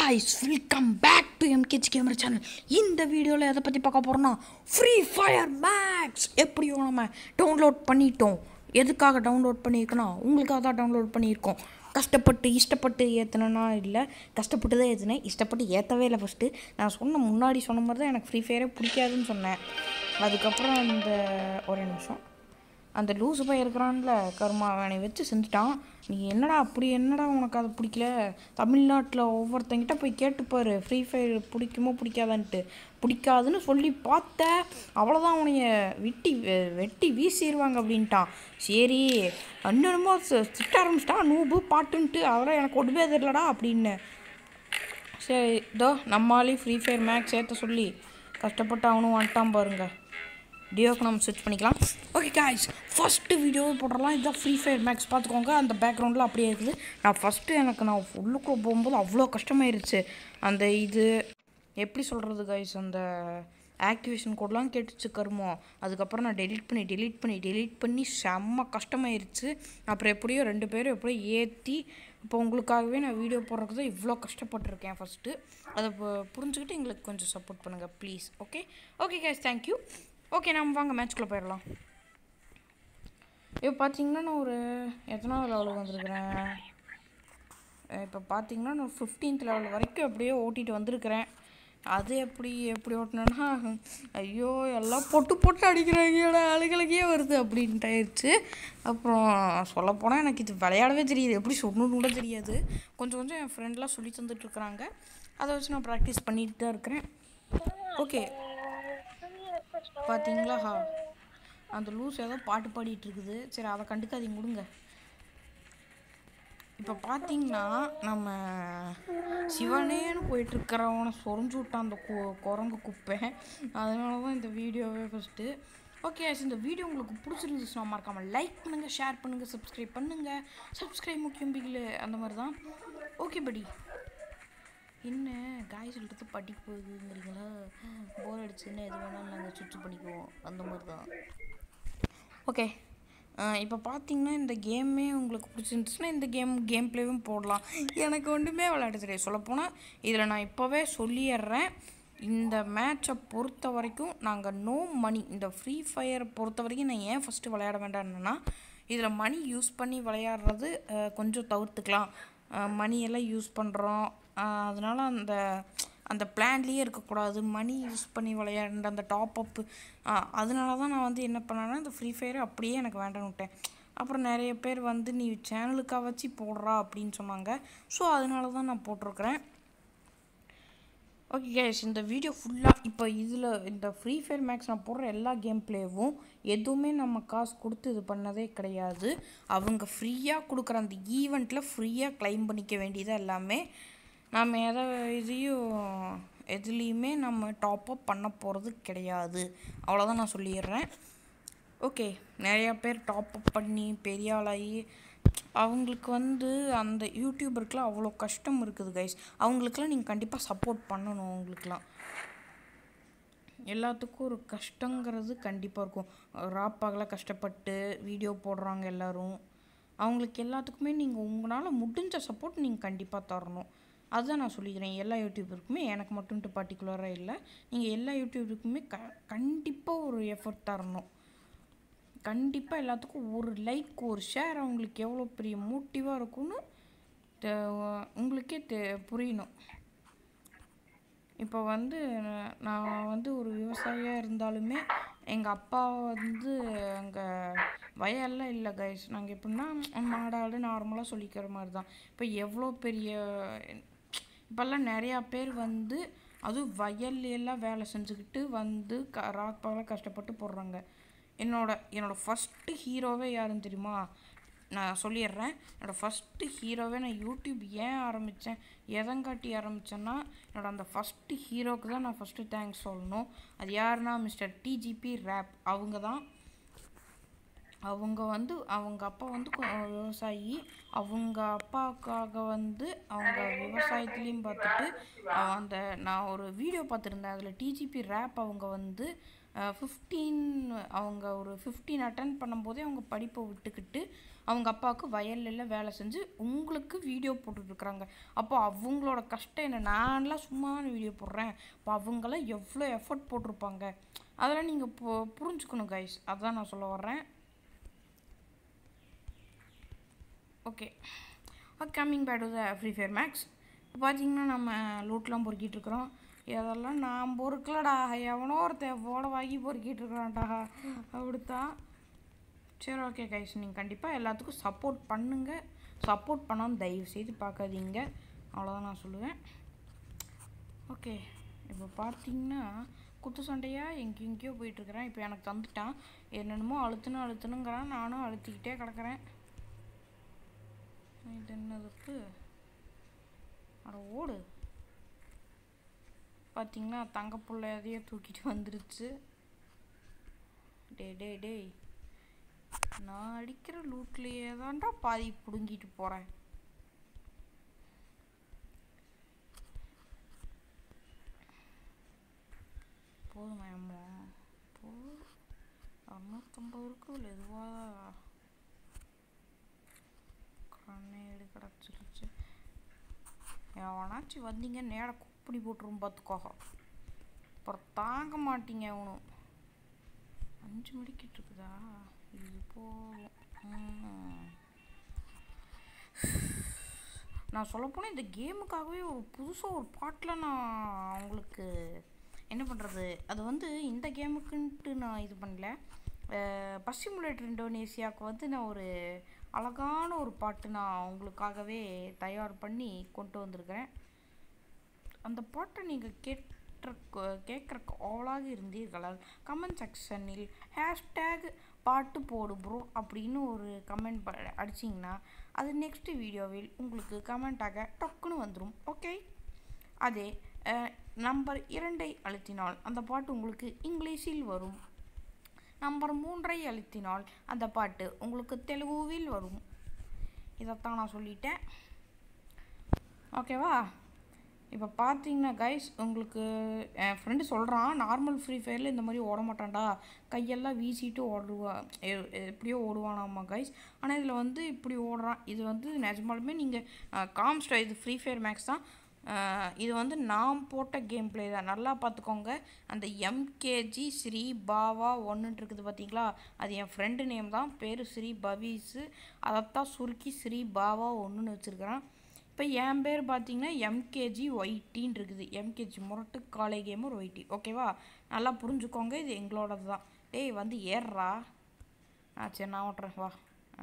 Guys welcome back to MKG camera channel இந்த வீடியோவில் எதை பற்றி பார்க்க போகிறோன்னா ஃப்ரீ ஃபயர் மேக்ஸ் எப்படியோ நம்ம டவுன்லோட் பண்ணிட்டோம் எதுக்காக டவுன்லோட் பண்ணியிருக்கோன்னா உங்களுக்காக தான் டவுன்லோட் பண்ணியிருக்கோம் கஷ்டப்பட்டு இஷ்டப்பட்டு ஏற்றினா இல்லை கஷ்டப்பட்டு தான் ஏற்றினேன் இஷ்டப்பட்டு ஏற்றவே இல்லை ஃபஸ்ட்டு நான் சொன்ன முன்னாடி சொன்ன மாதிரி தான் எனக்கு ஃப்ரீ ஃபயரே பிடிக்காதுன்னு சொன்னேன் அதுக்கப்புறம் அந்த ஒரு நிமிஷம் அந்த லூசு பையன் இருக்கிறான்ல கர்மா அவனை வச்சு செஞ்சுட்டான் நீ என்னடா அப்படி என்னடா உனக்கு அது பிடிக்கல தமிழ்நாட்டில் ஒவ்வொருத்தங்கிட்ட போய் கேட்டுப்பாரு ஃப்ரீ ஃபயர் பிடிக்குமோ பிடிக்காதான்ட்டு பிடிக்காதுன்னு சொல்லி பார்த்த அவ்வளோதான் அவனைய வெட்டி வெ- வெட்டி வீசிடுவாங்க அப்படின்ட்டான் சரி அண்ணனமோ திட்ட ஆரம்பிச்சிட்டான் நூபு பாட்டுன்ட்டு அதெல்லாம் எனக்கு ஒன்றுமே தெரியலடா அப்படின்னு சரி இதோ நம்மளாலையும் ஃப்ரீ ஃபயர் மேக்ஸ் ஏற்ற சொல்லி கஷ்டப்பட்டு அவனும் வந்துட்டான் பாருங்க டியோக்கு நம்ம ஸ்விட்ச் பண்ணிக்கலாம் ஓகே காய்ஸ் ஃபஸ்ட்டு வீடியோ போடுறலாம் இதுதான் ஃப்ரீ ஃபயர் மேக்ஸ் பார்த்துக்கோங்க அந்த பேக்ரவுண்டில் அப்படியே இருக்குது நான் ஃபஸ்ட்டு எனக்கு நான் உள்ளுக்குள்ளே போகும்போது அவ்வளோ கஷ்டமாயிருச்சு அந்த இது எப்படி சொல்கிறது காய்ஸ் அந்த ஆக்டிவேஷன் கோட்லாம் கேட்டுச்சு கருமோ அதுக்கப்புறம் நான் டெலீட் பண்ணி டெலீட் பண்ணி டெலீட் பண்ணி செம்ம கஷ்டமாயிருச்சு அப்புறம் எப்படியோ ரெண்டு பேரும் எப்படியோ ஏற்றி இப்போ உங்களுக்காகவே நான் வீடியோ போடுறதுக்கு தான் இவ்வளோ கஷ்டப்பட்டிருக்கேன் ஃபஸ்ட்டு அதை பு- புரிஞ்சுக்கிட்டு எங்களுக்கு கொஞ்சம் சப்போர்ட் பண்ணுங்கள் please okay okay guys thank you okay நம்ம வாங்க மேட்ச்குள்ளே போயிடலாம் இப்போ பார்த்தீங்கன்னா நான் ஒரு எத்தனாவது லெவலுக்கு வந்திருக்கிறேன் இப்போ பார்த்தீங்கன்னா நான் ஃபிஃப்டீன்த் லெவல் வரைக்கும் அப்படியே ஓட்டிட்டு வந்திருக்கிறேன் அது எப்படி எப்படி ஓட்டினேன்னா ஐயோ எல்லாம் பொட்டு பொட்டு அடிக்கிறாங்கடா அழுகலகே வருது அப்படின்ட்டு ஆயிடுச்சு அப்புறம் சொல்லப்போனால் எனக்கு இது விளையாடவே தெரியாது எப்படி சொல்லணும்னு கூட தெரியாது கொஞ்சம் கொஞ்சம் என் ஃப்ரெண்ட்லாம் சொல்லி தந்துட்டுருக்குறாங்க அதை வச்சு நான் ப்ராக்டிஸ் பண்ணிட்டு தான் இருக்கிறேன் ஓகே பார்த்தீங்களா ஹா அந்த லூஸ் ஏதோ பாட்டு பாடிட்டு இருக்குது சரி அதை கண்டுக்காதீங்க கொடுங்க இப்போ பார்த்தீங்கன்னா நம்ம சிவனேன்னு போயிட்டு இருக்கிறவனை சொரிஞ்சு விட்டான் அந்த கு குரங்கு குப்பை அதனால தான் இந்த வீடியோவே ஃபஸ்ட்டு ஓகே இந்த வீடியோ உங்களுக்கு பிடிச்சிருந்துச்சுன்னா மறக்காமல் லைக் பண்ணுங்கள் ஷேர் பண்ணுங்கள் சப்ஸ்கிரைப் பண்ணுங்கள் சப்ஸ்கிரைப் முக்கியம் பிகில் அந்த மாதிரி தான் ஓகே படி என்ன காய் சொல்லிட்டு படிக்க போகுதுங்கிறீங்களா போர் அடிச்சுன்னா எது வேணாலும் நாங்கள் சுவிட்ச் பண்ணிக்குவோம் அந்த மாதிரி தான் ஓகே இப்போ பார்த்தீங்கன்னா இந்த கேமே உங்களுக்கு பிடிச்சிருந்துச்சுன்னா இந்த கேம் கேம் ப்ளேவும் போடலாம் எனக்கு ஒன்றுமே விளையாட தெரியாது சொல்லப்போனால் இதில் நான் இப்போவே சொல்லிடுறேன் இந்த மேட்சை பொறுத்த வரைக்கும் நாங்கள் நோ மணி இந்த ஃப்ரீ ஃபயரை பொறுத்த வரைக்கும் நான் ஏன் ஃபஸ்ட்டு விளையாட வேண்டாம்னா இதில் மணி யூஸ் பண்ணி விளையாடுறது அஹ், கொஞ்சம் தவிர்த்துக்கலாம் மணி எல்லாம் யூஸ் பண்ணுறோம் அதனால அந்த அந்த பிளான்லேயே இருக்கக்கூடாது மணி யூஸ் பண்ணி விளையாண்ட அந்த டாப் அப்பு அதனால தான் நான் வந்து என்ன பண்ணேன்னா இந்த ஃப்ரீ ஃபயரை அப்படியே எனக்கு வேண்டாம்னு விட்டேன் அப்புறம் நிறைய பேர் வந்து நீ சேனலுக்காக வச்சு போடுறா அப்படின்னு சொன்னாங்க ஸோ அதனால தான் நான் போட்டிருக்கிறேன் ஓகே கேஸ் இந்த வீடியோ ஃபுல்லாக இப்போ இதில் இந்த ஃப்ரீ ஃபயர் மேக்ஸ் நான் போடுற எல்லா கேம் பிளேவும் எதுவுமே நம்ம காசு கொடுத்து இது பண்ணதே கிடையாது அவங்க ஃப்ரீயாக கொடுக்குற அந்த ஈவெண்ட்டில் ஃப்ரீயாக க்ளைம் பண்ணிக்க வேண்டியது எல்லாமே நம்ம எதை இதையும் எதுலேயுமே நம்ம டாப் அப் பண்ண போகிறது கிடையாது அவ்வளோதான் நான் சொல்லிடுறேன் ஓகே நிறையா பேர் டாப் அப் பண்ணி பெரிய ஆளாகி அவங்களுக்கு வந்து அந்த யூடியூபருக்குலாம் அவ்வளோ கஷ்டம் இருக்குது கைஸ் அவங்களுக்குலாம் நீங்கள் கண்டிப்பாக சப்போர்ட் பண்ணணும் அவங்களுக்குலாம் எல்லாத்துக்கும் ஒரு கஷ்டங்கிறது கண்டிப்பாக இருக்கும் ராப்பாகலாம் கஷ்டப்பட்டு வீடியோ போடுறாங்க எல்லாரும் அவங்களுக்கு எல்லாத்துக்குமே நீங்கள் உங்களால் முடிஞ்ச சப்போர்ட் நீங்கள் கண்டிப்பாக தரணும் அதுதான் நான் சொல்லிக்கிறேன் எல்லா யூடியூபருக்குமே எனக்கு மட்டும்ட்டு பர்டிகுலராக இல்லை நீங்கள் எல்லா யூடியூபருக்குமே க கண்டிப்பாக ஒரு எஃபர்ட் தரணும் கண்டிப்பாக எல்லாத்துக்கும் ஒரு லைக் ஒரு ஷேர் அவங்களுக்கு எவ்வளோ பெரிய மோட்டிவாக இருக்கும்னு தெ- உங்களுக்கே தெ புரியணும் இப்போ வந்து நான் வந்து ஒரு விவசாயியாக இருந்தாலுமே எங்கள் அப்பா வந்து அங்கே வயல்லாம் இல்லை கைஸ் நாங்கள் எப்படின்னா மாடாடு நார்மலாக சொல்லிக்கிற மாதிரி தான் இப்போ எவ்வளோ பெரிய இப்போல்லாம் நிறையா பேர் வந்து அதுவும் வயல்ல எல்லாம் வேலை செஞ்சுக்கிட்டு வந்து க ராப்பாலாம் கஷ்டப்பட்டு போடுறாங்க என்னோட என்னோட ஃபஸ்ட்டு ஹீரோவே யாருன்னு தெரியுமா நான் சொல்லிடுறேன் என்னோடய ஃபஸ்ட்டு ஹீரோவே நான் யூடியூப் ஏன் ஆரம்பித்தேன் எதங்காட்டி ஆரம்பித்தேன்னா என்னோட அந்த ஃபஸ்ட்டு ஹீரோக்கு தான் நான் ஃபஸ்ட்டு தேங்க்ஸ் சொல்லணும் அது யாருன்னா மிஸ்டர் டிஜிபி ரேப் அவங்க தான் அவங்க வந்து அவங்க அப்பா வந்து கொ- விவசாயி அவங்க அப்பாவுக்காக வந்து அவங்க விவசாயத்துலேயும் பார்த்துட்டு அஹ் அந்த நான் ஒரு வீடியோ பார்த்துருந்தேன் அதில் டிஜிபி ரேப் அவங்க வந்து ஃபிஃப்டீன் அவங்க ஒரு ஃபிஃப்டீன் அட்டன் பண்ணும்போதே அவங்க படிப்பை விட்டுக்கிட்டு அவங்க அப்பாவுக்கு வயல்லாம் வேலை செஞ்சு உங்களுக்கு வீடியோ போட்டுட்ருக்குறாங்க அப்போ அவங்களோட கஷ்டம் என்ன நான்லாம் சும்மா வீடியோ போடுறேன் இப்போ அவங்களாம் எவ்வளோ எஃபர்ட் போட்டிருப்பாங்க அதெல்லாம் நீங்கள் பு புரிஞ்சுக்கணும் கைஸ் அதான் நான் சொல்ல வர்றேன் okay coming back to the free fire max இப்போ பார்த்தீங்கன்னா நம்ம லூட்லாம் பொறுக்கிட்டு இருக்கிறோம் இதெல்லாம் நான் பொறுக்கலடா எவனோ ஒருத்தன் போட வாங்கி பொறுக்கிட்டு இருக்கிறான்டா அப்படித்தான் சரி ஓகே கைஸ் நீங்கள் கண்டிப்பாக எல்லாத்துக்கும் சப்போர்ட் பண்ணுங்கள் சப்போர்ட் பண்ணாமல் தயவு செய்து பார்க்காதீங்க அவ்வளோதான் நான் சொல்லுவேன் ஓகே இப்போ பார்த்தீங்கன்னா குத்து சண்டையாக எங்கே எங்கேயோ போயிட்டுருக்கிறேன் இப்போ எனக்கு தந்துட்டான் என்னென்னமோ அழுத்தணும் அழுத்தணுங்கிறான் நானும் அழுத்திக்கிட்டே கிடக்கிறேன் இது என்னதுக்கு அட ஓடு பார்த்தீங்கன்னா தங்க புள்ள எதையோ தூக்கிட்டு வந்துருச்சு டே டே டேய் நான் அடிக்கிற லூட்லேயே தான்டா பாதி பிடுங்கிட்டு போகிறேன் போதுமா அம்மா போதும் அறுநூத்தம்பது இருக்கு இல்லை எதுவாக கண்ணேடு கிடச்சிருச்சு எவனாச்சும் வந்தீங்க நேர குப்படி போட்டுரும் பார்த்துக்கோ அப்புறம் தாங்க மாட்டீங்க அவனும் அஞ்சு மணிக்கிட்டு இருக்குதா இது போதும் ம். நான் சொல்லப்போனால் இந்த கேமுக்காகவே ஒரு புதுசாக ஒரு பாட்டில் நான் உங்களுக்கு என்ன பண்ணுறது அது வந்து இந்த கேமுக்குன்ட்டு நான் இது பண்ணல பசிமுலேட்டர் இந்தோனேசியாவுக்கு வந்து நான் ஒரு அழகான ஒரு பாட்டு நான் உங்களுக்காகவே தயார் பண்ணி கொண்டு வந்திருக்கிறேன் அந்த பாட்டை நீங்கள் கேட்ட கேட்குறக்கு ஆளாக இருந்தீர்களால் கமெண்ட் செக்ஷனில் ஹேஷ்டேக் பாட்டு போடு ப்ரோ அப்படின்னு ஒரு கமெண்ட் ப அடிச்சிங்கன்னா அது நெக்ஸ்ட் வீடியோவில் உங்களுக்கு கமெண்ட்டாக டக்குன்னு வந்துடும் ஓகே அதே நம்பர் இரண்டை அழுத்தினால் அந்த பாட்டு உங்களுக்கு இங்கிலீஷில் வரும் நம்பர் மூன்றை அழுத்தினால் அந்த பாட்டு உங்களுக்கு தெலுங்குவில் வரும் இதைத்தான் நான் சொல்லிட்டேன் ஓகேவா இப்போ பார்த்தீங்கன்னா கைஸ் உங்களுக்கு என் ஃப்ரெண்டு சொல்கிறான் நார்மல் ஃப்ரீ ஃபயரில் இந்த மாதிரி ஓட மாட்டான்டா கையெல்லாம் வீசிட்டு ஓடுவான் எ- எப்படியோ ஓடுவானாமா கைஸ் ஆனால் இதில் வந்து இப்படி ஓடுறான் இது வந்து நிஜமாலுமே நீங்கள் காம்ஸ்டா இது ஃப்ரீ ஃபயர் மேக்ஸ் தான் அஹ், இது வந்து நான் போட்ட கேம் ப்ளே தான் நல்லா பார்த்துக்கோங்க அந்த எம்கேஜி ஸ்ரீ பாவா ஒன்றுட்டு இருக்குது பார்த்தீங்களா அது என் ஃப்ரெண்டு நேம் தான் பேர் ஸ்ரீ பவீஸு அதைத்தான் சுருக்கி ஸ்ரீ பாவா ஒன்றுன்னு வச்சுருக்கிறேன் இப்போ என் பேர் பார்த்தீங்கன்னா எம்கேஜி ஒய்டின்னு இருக்குது எம்கேஜி முரட்டு காலை கேமர் ஒய்டி ஓகேவா நல்லா புரிஞ்சுக்கோங்க இது எங்களோடது தான் டேய் வந்து ஏறுறா ஆ சரி நான் ஓட்டுறேன் வா ஆ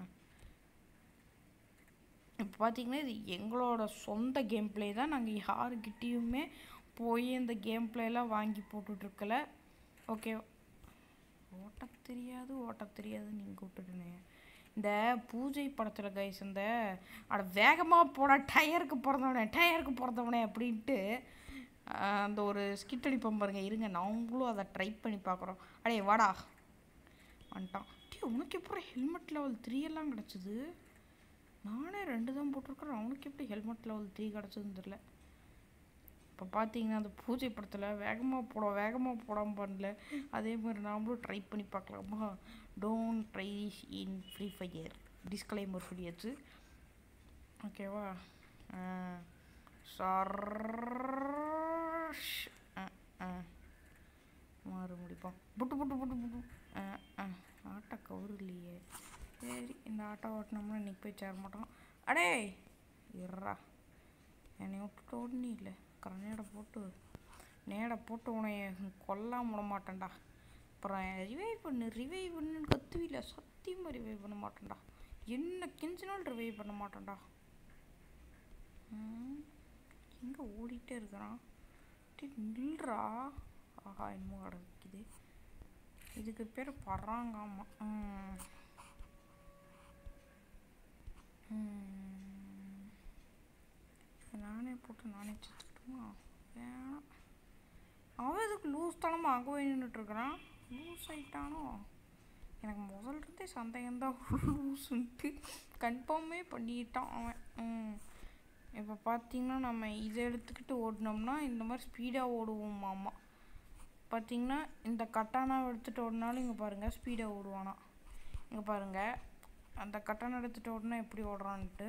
இப்போ பார்த்தீங்கன்னா இது எங்களோட சொந்த கேம் ப்ளே தான் நாங்கள் யாருக்கிட்டேயுமே போய் இந்த கேம் ப்ளேலாம் வாங்கி போட்டுட்ருக்கல ஓகே ஓட்ட தெரியாது ஓட்ட தெரியாது நீங்கள் விட்டுட்டுனே இந்த பூஜை படத்தில் கைஸ் இந்த அட வேகமாக போட டயருக்கு பிறந்தவனே டயருக்கு பிறந்தவனே அப்படின்ட்டு ஆஹ், அந்த ஒரு ஸ்கிட் அடிப்போம் பாருங்க இருங்க நாங்களும் அதை ட்ரை பண்ணி பார்க்குறோம் அடே வாடா வந்துட்டான் டே உனக்கு எப்படி ஹெல்மெட் லெவல் த்ரீ எல்லாம் கிடச்சிது நானே ரெண்டு தான் போட்டிருக்கிறேன் அவனுக்கு எப்படி ஹெல்மெட் லெவல் த்ரீ கிடச்சதுன்னு தெரில இப்போ பார்த்தீங்கன்னா அந்த பூஜை படத்தில் வேகமாக போட வேகமாக போடாமல் பண்ணல அதே மாதிரி நாமளும் ட்ரை பண்ணி பார்க்கலாமா don't try in free fire disclaimer சொல்லியாச்சு ஓகேவா சர்ஷ் மாறு முடிப்போம் புட்டு புட்டு புட்டு புட்டு ஆ, ஆ, ஆட்டோ கவுரு இல்லையே சரி இந்த ஆட்டோ ஓட்டினோம்னா இன்னைக்கு போய் சேர மாட்டோம் அடே இறா என்னை விட்டுட்டு ஓடுனி இல்லை கரநேடை போட்டு நேடை போட்டு உன்னை கொல்லாம விட மாட்டேன்டா அப்புறம் ரிவைவ் பண்ணு ரிவைவ் பண்ணுன்னு கத்துவில சத்தியமாக ரிவைவ் பண்ண மாட்டேன்டா என்ன கெஞ்சினாலும் ரிவைவ் பண்ண மாட்டேன்டா எங்கே ஓடிட்டே இருக்கிறான் டேய் நில்றா ஆஹா என்னமோ கிடக்குது இதுக்கு பேர் பறாங்காமா ம் ம். நானே போட்டு நானே செத்துக்கிட்டுமா வேணாம் அவன் எதுக்கு லூஸ் தனமாக அங்கே போய் நின்றுட்டுருக்குறான் லூஸ் ஆயிட்டானோ எனக்கு முதல்ல இருந்தே சந்தேகம்தான் லூஸுன்ட்டு கன்ஃபார்மே பண்ணிட்டான் அவன் ம் இப்போ பார்த்தீங்கன்னா நம்ம இதை எடுத்துக்கிட்டு ஓடினோம்னா இந்த மாதிரி ஸ்பீடாக ஓடுவோம் மாமா பார்த்தீங்கன்னா இந்த கட்டானா எடுத்துகிட்டு ஓடினாலும் இங்கே பாருங்கள் ஸ்பீடை ஓடுவானா இங்கே பாருங்கள் அந்த கட்டானா எடுத்துகிட்டு ஓடினா எப்படி ஓடுறான்ட்டு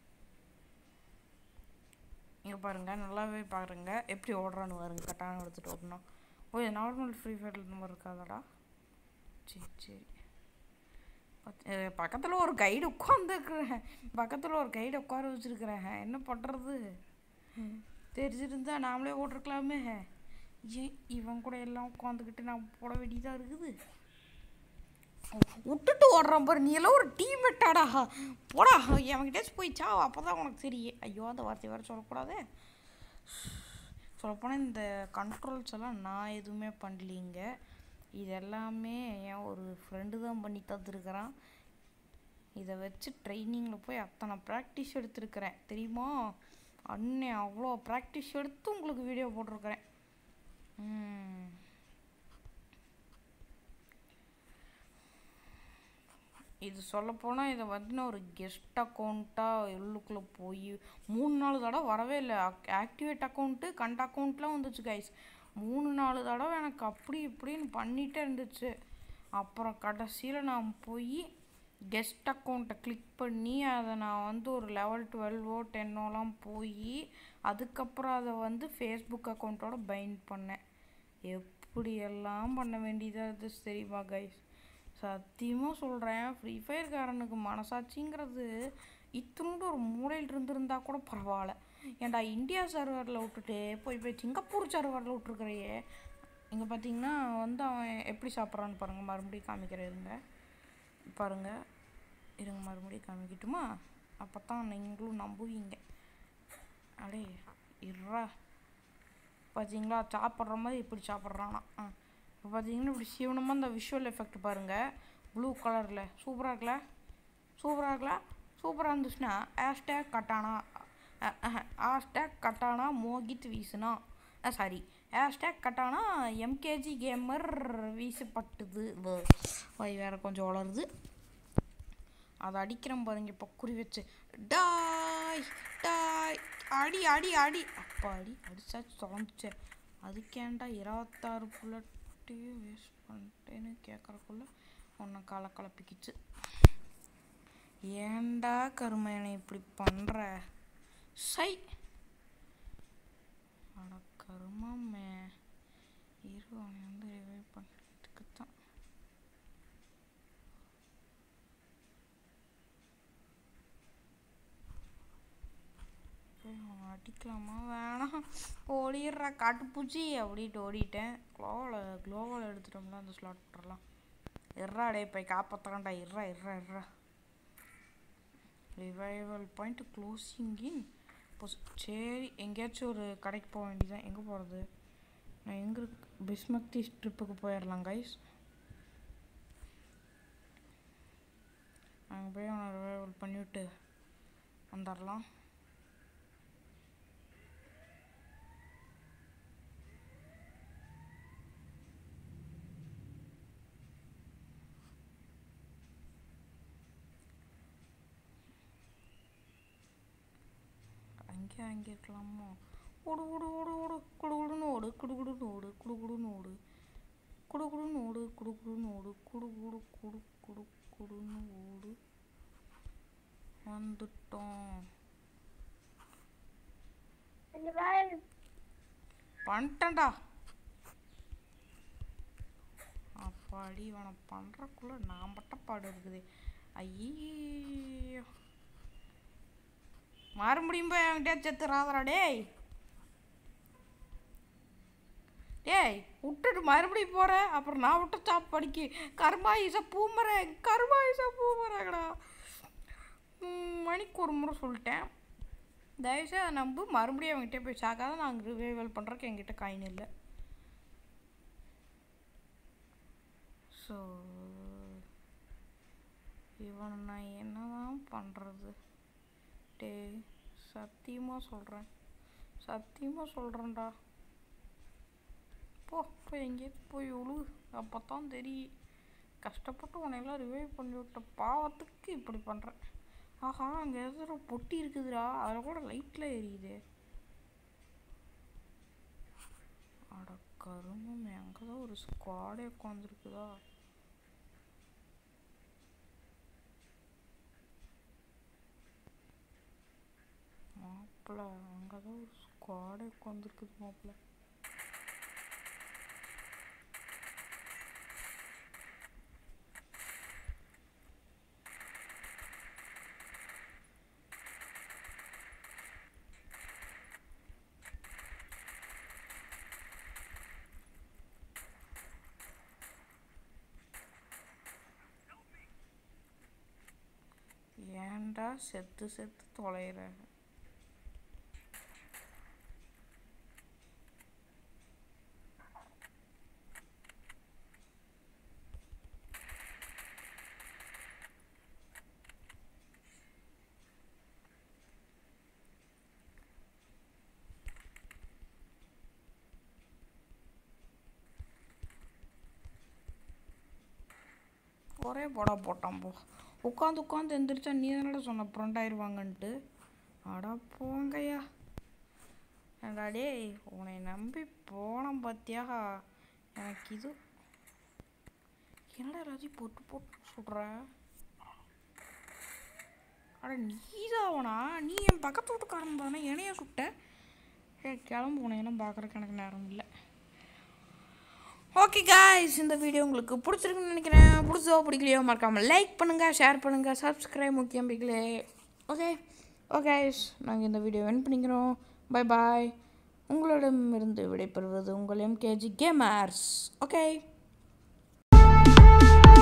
இங்கே பாருங்கள் நல்லாவே பாருங்க எப்படி ஓடுறான்னு பாருங்க கட்டான எடுத்துகிட்டு ஓடணும் ஓ இது நார்மல் ஃப்ரீ ஃபயரில் இந்த மாதிரி இருக்காதாடா சரி சரி பக்கத்தில் ஒரு கைடு உட்காந்துருக்குறேன் பக்கத்தில் ஒரு கைடு உட்கார வச்சுருக்குறேன் என்ன பண்ணுறது தெரிஞ்சிருந்தா நாமளே ஓட்டிருக்கலாமே ஏன் இவன் கூட எல்லாம் உட்காந்துக்கிட்டு நான் போட வேண்டியதாக இருக்குது விட்டுட்டு ஓடுறான் பாரு நீ எல்லாம் ஒரு டீமேட்டாடா போடா எவன்கிட்டயாச்சும் போயிச்சா அப்போ தான் உனக்கு தெரியும் ஐயோ அந்த வார்த்தை வேறு சொல்லக்கூடாதே சொல்லப்போனால் இந்த கண்ட்ரோல்ஸ் எல்லாம் நான் எதுவுமே பண்ணலீங்க இது எல்லாமே என் ஒரு ஃப்ரெண்டு தான் பண்ணி தந்துருக்கிறான் இதை வச்சு ட்ரைனிங்கில் போய் அத்தனை ப்ராக்டிஸ் எடுத்திருக்கிறேன் தெரியுமா அண்ணன் அவ்வளோ ப்ராக்டிஸ் எடுத்து உங்களுக்கு வீடியோ போட்டிருக்கிறேன் ம் இது சொல்லப்போனால் இதை வந்து நான் ஒரு கெஸ்ட் அக்கௌண்ட்டாக உள்ளுக்குள்ளே போய் மூணு நாலு தடவை வரவே இல்லை ஆக்டிவேட் அக்கௌண்ட்டு கண்ட் அக்கௌண்ட்லாம் வந்துச்சு கைஸ் மூணு நாலு தடவை எனக்கு அப்படி இப்படின்னு பண்ணிகிட்டே இருந்துச்சு அப்புறம் கடைசியில் நான் போய் கெஸ்ட் அக்கௌண்ட்டை கிளிக் பண்ணி அதை நான் வந்து ஒரு லெவல் டுவெல்வோ டென்னோலாம் போய் அதுக்கப்புறம் அதை வந்து ஃபேஸ்புக் அக்கௌண்ட்டோட பைண்ட் பண்ணேன் எப்படியெல்லாம் பண்ண வேண்டியதாக இருந்துச்சு தெரியுமா கைஸ் சத்தியமாக சொல்கிறேன் ஃப்ரீ ஃபயர்காரனுக்கு மனசாட்சிங்கிறது இத்தினோண்டு ஒரு மூலையில் இருந்திருந்தா கூட பரவாயில்ல ஏன்டா இந்தியா சர்வரில் விட்டுட்டு போய் போய் சிங்கப்பூர் சர்வரில் விட்ருக்கிறையே இங்கே பார்த்தீங்கன்னா வந்து அவன் எப்படி சாப்பிட்றான்னு பாருங்கள் மறுபடியும் காமிக்கிறேன் இருங்க பாருங்கள் இருங்க மறுபடியும் காமிக்கட்டுமா அப்போ தான் நீங்களும் நம்புவீங்க அடே இருறா பார்த்தீங்களா சாப்பிட்ற மாதிரி இப்படி சாப்பிட்றானா ஆ இப்போ பார்த்தீங்கன்னா இப்படி சீவனமாக இந்த விஷுவல் எஃபெக்ட் பாருங்கள் ப்ளூ கலரில் சூப்பராக இருக்குல்ல சூப்பராக இருக்குல்ல சூப்பராக இருந்துச்சுன்னா ஹேஷ்டேக் கட்டானா ஹேஷ்டேக் கட்டானா மோகித் வீசுனா சாரி ஹேஷ்டேக் கட்டானா எம்கேஜி கேமர் வீசப்பட்டுது வை வேறு கொஞ்சம் வளருது அதை அடிக்கிறேன் பாருங்க இப்போ குறி வச்சு டாய் டாய் அடி அடி அடி அப்பா அடி அடிச்சாச்சு தொலைஞ்சிச்சு அதுக்கேண்டா இருபத்தாறு புல்லட்டையும் வேஸ்ட் பண்ணிட்டேன்னு கேட்குறக்குள்ள உன்னை காலை கலப்பிக்கிச்சு ஏண்டா கருமையனை இப்படி பண்ணுற சை அட கருமாமே இரு அவனை வந்து ரிவைவ் பண்ணுறதுக்கு தான் போய் அவனை அடிக்கலாமா வேணாம் ஓடிடுறா காட்டுப்பூச்சி அப்படின்ட்டு ஓடிட்டேன் க்ளோவில் க்ளோவில் எடுத்துட்டோம்ல அந்த ஸ்லாட் விட்டுறலாம் இறா டே போய் காப்பாற்றுறான்டா இறா இறா இறா ரிவைவல் பாயிண்ட் க்ளோசிங் இன் இப்போ சரி எங்கேயாச்சும் ஒரு கடைக்கு போக வேண்டியதான் எங்கே போகிறது நான் எங்கே இருக்கு பிஸ்மக்தி ட்ரிப்புக்கு போயிடலாம் கைஸ் அங்கே போய் அவனை ரிவைவல் பண்ணிவிட்டு வந்துடலாம் அங்கே அங்கே இருக்கலாமோ ஓடு ஓடு ஓடு ஓடு குடு குடுன்னு ஓடு குடு குடுன்னு ஓடு குடு குடுன்னு ஓடு குடு குடுன்னு ஓடு குடு குடுன்னு ஓடு குடு குடு குடு குடு குடுன்னு ஓடு வந்துட்டோம் பண்ணிட்டேன்டா அப்பாடி இவனை பண்ணுறக்குள்ள நான் பட்ட பாடு இருக்குது ஐயோ மறுபடியும் போய் அவன்கிட்ட செத்துறாதரா டேய் டேய் விட்டுட்டு மறுபடியும் போற அப்புறம் நான் விட்டு சாப் படிக்க கருமாயிச பூமரேன் கருமாயிச பூமரேங்கடா மணிக்கு ஒரு முறை சொல்லிட்டேன் தயவுசெய்து அதை நம்பு மறுபடியும் அவங்ககிட்ட போய் சாக்காத நான் ரிவைவல் பண்ணுறக்கு என்கிட்ட காயின் இல்லை ஸோ இவனை நான் என்னதான் பண்ணுறது டேய் சத்தியமாக சொல்கிறேன் சத்தியமாக சொல்கிறேன்டா போ போய் எங்கேயாச்சும் போய் உழு அப்போ தான் தெரியும் கஷ்டப்பட்டு உன்னையெல்லாம் ரிவைவ் பண்ணி விட்ட பாவத்துக்கு இப்படி பண்ணுறேன் ஆஹா அங்கே ஏதோ பொட்டி இருக்குதுடா அதில் கூட லைட்டில் எரியுது அட கருமம் அங்கே தான் ஒரு ஸ்குவாடே உட்காந்துருக்குதா மாப்பிள்ள அங்கே தான் ஒரு ஸ்குவாடே உட்காந்துருக்குது மாப்பிள்ள ஏன்டா செத்து செத்து தொலைகிற ஒரே போடா போட்டான் போ உட்காந்து உட்காந்து எந்திரிச்சா நீ தானடா சொன்ன ஃப்ரெண்ட் ஆயிடுவாங்கன்ட்டு அடா போங்கய்யா ஏன்டா டேய் உன்னை நம்பி போனேன் பார்த்தியா எனக்கு இது என்னடா ராஜி போட்டு போட்டு சுடுற அட நீதாவனா நீ என் பக்கத்து வீட்டுக்காரன் தானே என்னைய சுட்ட ஏ கிளம்பு உனையெல்லாம் பார்க்குறக்கு எனக்கு நேரம் இல்லை ஓகே காய்ஸ் இந்த வீடியோ உங்களுக்கு பிடிச்சிருக்குன்னு நினைக்கிறேன் பிடிச்சதோ பிடிக்கலையோ மறக்காமல் லைக் பண்ணுங்கள் ஷேர் பண்ணுங்கள் சப்ஸ்கிரைப் முக்கியம் பிடிக்கலே ஓகே ஓகே நாங்கள் இந்த வீடியோ என் பண்ணிக்கிறோம் பை பாய் உங்களிடமிருந்து விடைபெறுவது உங்கள் எம்கேஜி கேமர்ஸ் ஓகே